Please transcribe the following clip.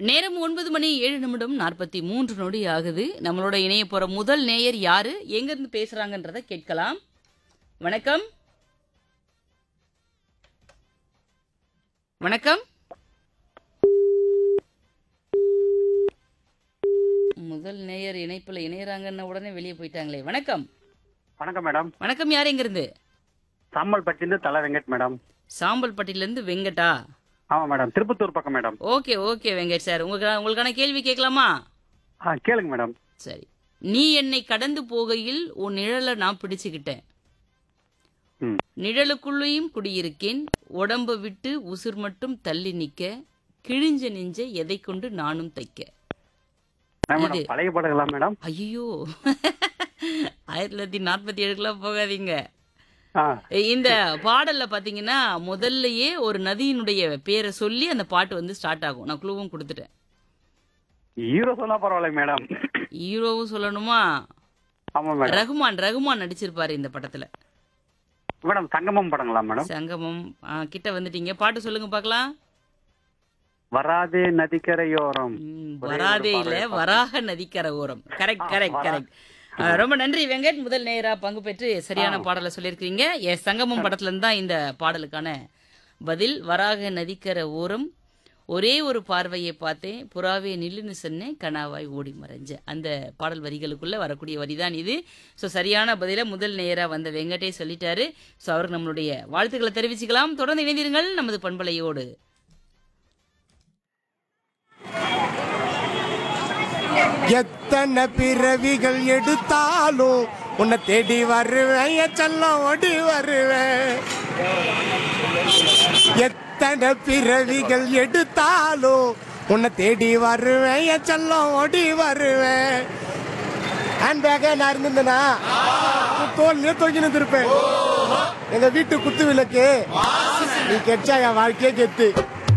நேரம் ஒன்பது மணி ஏழு நிமிடம் நாற்பத்தி மூன்று நொடி ஆகுது நம்மளோட இணைய போற முதல் நேயர் யாரு எங்க இருந்து பேசுறாங்கன்றத கேட்கலாம் வணக்கம் வணக்கம் முதல் நேயர் இணைப்புல இணையறாங்கன்ன உடனே வெளியே போயிட்டாங்களே வணக்கம் வணக்கம் மேடம் வணக்கம் யார் எங்க இருந்து சாம்பல்பட்டிலேருந்து தலை வெங்கட் மேடம் சாம்பல்பட்டில இருந்து வெங்கட்டா ஆமா மேடம் திருப்பத்தூர் பக்கம் madam okay okay Venkat sir உங்களுக்கு உங்களுக்கான கேள்வி கேட்கலாமா ஆ கேளுங்க மேடம் சரி நீ என்னை கடந்து போகையில் உன் நிழலை நான் பிடிச்சுக்கிட்டேன் ம் நிழலுக்குள்ளேயும் குடியிருக்கேன் உடம்ப விட்டு உசுர் மட்டும் தள்ளி நிக்க கிழிஞ்ச நெஞ்ச எதை கொண்டு நானும் தைக்க என்ன மேடம் பழைய படங்களா மேடம் ஐயோ ஆயிரத்தி தொள்ளாயிரத்தி நாற்பத்தி ஏழுக்குலாம் போகாதீங்க ஆ இந்த பாடல்ல பாத்தீங்கன்னா முதல்லயே ஒரு நதியினுடைய பேரை சொல்லி அந்த பாட்டு வந்து ஸ்டார்ட் ஆகும் நான் குழுவும் கொடுத்துட்டேன் ஹீரோ சொன்னா பரவாயில்ல மேடம் ஹீரோவும் சொல்லணுமா ஆமா மேடம் ரகுமான் ரகுமான் நடிச்சிருப்பாரு இந்த படத்துல மேடம் சங்கமம் படங்களா மேடம் சங்கமம் ஆ, கிட்ட வந்துட்டீங்க பாட்டு சொல்லுங்க பார்க்கலாம் வராதே நதிக்கரையோரம் ம், வராதே இல்ல வராக நதிக்கரை ஓரம் கரெக்ட் கரெக்ட் கரெக்ட் ரொம்ப நன்றி வெங்கட் முதல் நேரா பங்கு பெற்று சரியான பாடலை சொல்லியிருக்கீங்க எஸ் சங்கமம் படத்துல இருந்து தான் இந்த பாடலுக்கான பதில் வராக நதிக்கரை ஓரம் ஒரே ஒரு பார்வையை பார்த்தேன் புறாவே நில்லுன்னு சொன்னேன் கனாவாய் ஓடி மறைஞ்ச அந்த பாடல் வரிகளுக்குள்ள வரக்கூடிய வரிதான் இது ஸோ சரியான பதில முதல் நேரா வந்த வெங்கடே சொல்லிட்டாரு ஸோ அவருக்கு நம்மளுடைய வாழ்த்துக்களை தெரிவிச்சுக்கலாம் தொடர்ந்து இணைந்திருங்கள் நமது பண்பலையோடு எத்தனை பிறவிகள் எடுத்தாலும் உன்னை தேடி வருவேன் என் செல்லம் ஓடி வருவேன் எத்தனை பிறவிகள் எடுத்தாலும் உன்னை தேடி வருவேன் என் செல்லம் ஓடி வருவேன் ஹேண்ட் பேக்கே நான் இருந்திருந்தேனா தோல்லையே தொங்கி நின்றுருப்பேன் எங்க வீட்டு குத்து விளக்கு நீ கெச்சா என் வாழ்க்கையே கெத்து